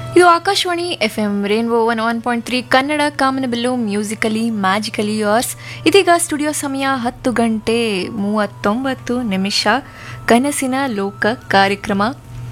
ಇದು Akashvani F M rainbow one one point three Kannada Kamanabillu musically magically yours ಇದೀಗ studio ಸಮಯ ಹತ್ತು ಗಂಟೆ ಮೂವತ್ತೊಂಬತ್ತು ನಿಮಿಷ ಕನಸಿನ ಲೋಕ ಕಾರ್ಯಕ್ರಮ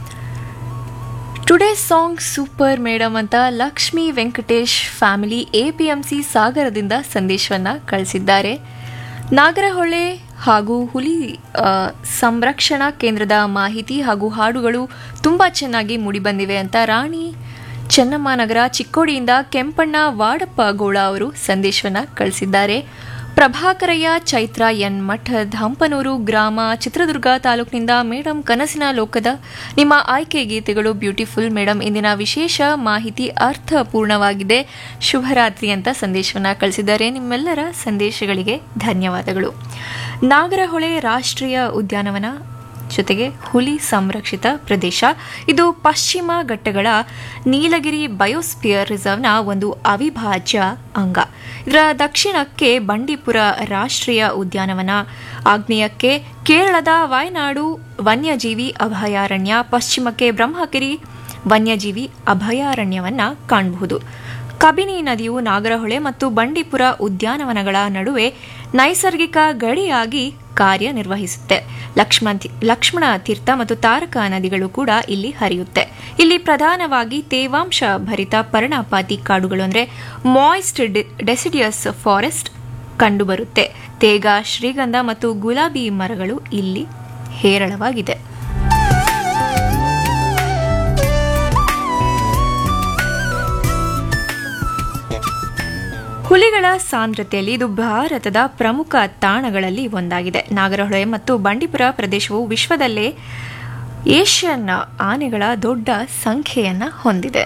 ಟುಡೇ ಸಾಂಗ್ ಸೂಪರ್ ಮೇಡಮ್ ಅಂತ ಲಕ್ಷ್ಮೀ ವೆಂಕಟೇಶ್ ಫ್ಯಾಮಿಲಿ ಎಪಿಎಂಸಿ ಸಾಗರದಿಂದ ಸಂದೇಶವನ್ನ ಕಳಿಸಿದ್ದಾರೆ ನಾಗರಹೊಳೆ ಹಾಗೂ ಹುಲಿ ಆ, ಸಂರಕ್ಷಣಾ ಕೇಂದ್ರದ ಮಾಹಿತಿ ಹಾಗೂ ಹಾಡುಗಳು ತುಂಬ ಚೆನ್ನಾಗಿ ಮೂಡಿಬಂದಿವೆ ಅಂತ ರಾಣಿ ಚೆನ್ನಮ್ಮನಗರ ಚಿಕ್ಕೋಡಿಯಿಂದ ಕೆಂಪಣ್ಣ ವಾಡಪ್ಪ ಗೌಡ ಅವರು ಸಂದೇಶವನ್ನ ಕಳಿಸಿದ್ದಾರೆ ಪ್ರಭಾಕರಯ್ಯ ಚೈತ್ರ ಎನ್ ಮಠದ್ ಹಂಪನೂರು ಗ್ರಾಮ ಚಿತ್ರದುರ್ಗ ತಾಲೂಕಿನಿಂದ ಮೇಡಮ್ ಕನಸಿನ ಲೋಕದ ನಿಮ್ಮ ಆಯ್ಕೆ ಗೀತೆಗಳು ಬ್ಯೂಟಿಫುಲ್ ಮೇಡಮ್ ಇಂದಿನ ವಿಶೇಷ ಮಾಹಿತಿ ಅರ್ಥಪೂರ್ಣವಾಗಿದೆ ಶುಭರಾತ್ರಿ ಅಂತ ಸಂದೇಶವನ್ನ ಕಳಿಸಿದ್ದಾರೆ ನಿಮ್ಮೆಲ್ಲರ ಸಂದೇಶಗಳಿಗೆ ಧನ್ಯವಾದಗಳು ನಾಗರಹೊಳೆ ರಾಷ್ಟ್ರೀಯ ಉದ್ಯಾನವನ ಜೊತೆಗೆ ಹುಲಿ ಸಂರಕ್ಷಿತ ಪ್ರದೇಶ ಇದು ಪಶ್ಚಿಮ ಘಟ್ಟಗಳ ನೀಲಗಿರಿ ಬಯೋಸ್ಪಿಯರ್ ರಿಸರ್ವ್ನ ಒಂದು ಅವಿಭಾಜ್ಯ ಅಂಗ ಇದರ ದಕ್ಷಿಣಕ್ಕೆ ಬಂಡೀಪುರ ರಾಷ್ಟ್ರೀಯ ಉದ್ಯಾನವನ ಆಗ್ನೇಯಕ್ಕೆ ಕೇರಳದ ವಾಯನಾಡು ವನ್ಯಜೀವಿ ಅಭಯಾರಣ್ಯ ಪಶ್ಚಿಮಕ್ಕೆ ಬ್ರಹ್ಮಗಿರಿ ವನ್ಯಜೀವಿ ಅಭಯಾರಣ್ಯವನ್ನ ಕಾಣಬಹುದು ಕಬಿನಿ ನದಿಯು ನಾಗರಹೊಳೆ ಮತ್ತು ಬಂಡೀಪುರ ಉದ್ಯಾನವನಗಳ ನಡುವೆ ನೈಸರ್ಗಿಕ ಗಡಿಯಾಗಿ ಕಾರ್ಯನಿರ್ವಹಿಸುತ್ತೆ ಲಕ್ಷ್ಮಣ ತಿ- ಲಕ್ಷ್ಮಣ ತೀರ್ಥ ಮತ್ತು ತಾರಕ ನದಿಗಳು ಕೂಡ ಇಲ್ಲಿ ಹರಿಯುತ್ತೆ ಇಲ್ಲಿ ಪ್ರಧಾನವಾಗಿ ತೇವಾಂಶ ಭರಿತ ಪರ್ಣಪಾತಿ ಕಾಡುಗಳು ಅಂದ್ರೆ ಮಾಯಿಸ್ಟ್ ಡೆಸಿಡಿಯಸ್ ಫಾರೆಸ್ಟ್ ಕಂಡುಬರುತ್ತೆ ತೇಗ ಶ್ರೀಗಂಧ ಮತ್ತು ಗುಲಾಬಿ ಮರಗಳು ಇಲ್ಲಿ ಹೇರಳವಾಗಿದೆ ಹುಲಿಗಳ ಸಾಂದ್ರತೆಯಲ್ಲಿ ಇದು ಭಾರತದ ಪ್ರಮುಖ ತಾಣಗಳಲ್ಲಿ ಒಂದಾಗಿದೆ ನಾಗರಹೊಳೆ ಮತ್ತು ಬಂಡೀಪುರ ಪ್ರದೇಶವು ವಿಶ್ವದಲ್ಲೇ ಏಷ್ಯನ್ ಆನೆಗಳ ದೊಡ್ಡ ಸಂಖ್ಯೆಯನ್ನ ಹೊಂದಿದೆ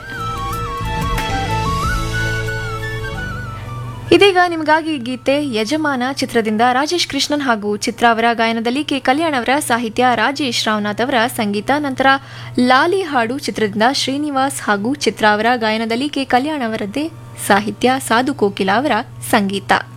ಇದೀಗ ನಿಮಗಾಗಿ ಗೀತೆ ಯಜಮಾನ ಚಿತ್ರದಿಂದ ರಾಜೇಶ್ ಕೃಷ್ಣನ್ ಹಾಗೂ ಚಿತ್ರ ಅವರ ಗಾಯನದಲ್ಲಿ ಕೆ ಕಲ್ಯಾಣ್ ಅವರ ಸಾಹಿತ್ಯ ರಾಜೇಶ್ ರಾಮನಾಥ್ ಅವರ ಸಂಗೀತ ನಂತರ ಲಾಲಿ ಹಾಡು ಚಿತ್ರದಿಂದ ಶ್ರೀನಿವಾಸ್ ಹಾಗೂ ಚಿತ್ರ ಅವರ ಗಾಯನದಲ್ಲಿ ಕೆ ಕಲ್ಯಾಣ್ ಅವರದ್ದೇ ಸಾಹಿತ್ಯ ಸಾಧು ಕೋಕಿಲ ಅವರ ಸಂಗೀತ